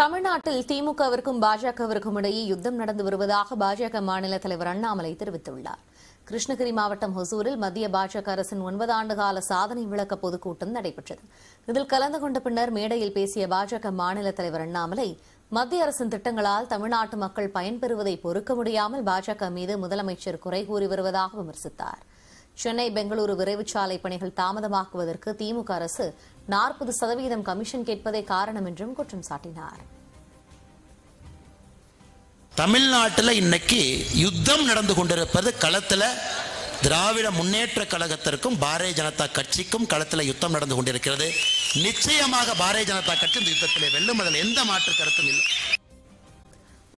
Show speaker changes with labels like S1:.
S1: தமிழ்நாட்டில் திமுகவிற்கும் பாஜகவிற்கும் இடையே யுத்தம் நடந்து வருவதாக பாஜக மாநில தலைவர் அண்ணாமலை தெரிவித்துள்ளார் கிருஷ்ணகிரி மாவட்டம் ஹொசூரில் மத்திய பாஜக அரசின் ஒன்பது ஆண்டு கால சாதனை விளக்க பொதுக்கூட்டம் நடைபெற்றது இதில் கலந்து கொண்ட பின்னர் மேடையில் பேசிய பாஜக மாநில தலைவர் அண்ணாமலை மத்திய அரசின் திட்டங்களால் தமிழ்நாட்டு மக்கள் பயன்பெறுவதை பொறுக்க முடியாமல் பாஜக மீது முதலமைச்சர் குறை கூறி வருவதாக விமர்சித்தார் சென்னை பெங்களூரு விரைவுச்சாலை பணிகள் தாமதமாக்குவதற்கு திமுக அரசு நாற்பது சதவீதம் கமிஷன் கேட்பதே காரணம் என்றும் குற்றம் சாட்டினார்
S2: தமிழ்நாட்டில் இன்னைக்கு யுத்தம் நடந்து கொண்டிருப்பது களத்தில் திராவிட முன்னேற்ற கழகத்திற்கும் பாரதிய ஜனதா கட்சிக்கும் களத்தில் யுத்தம் நடந்து கொண்டிருக்கிறது நிச்சயமாக பாரதிய ஜனதா கட்சி இந்த யுத்தத்தில் வெல்லும் அதில் எந்த மாற்று கருத்தும் இல்லை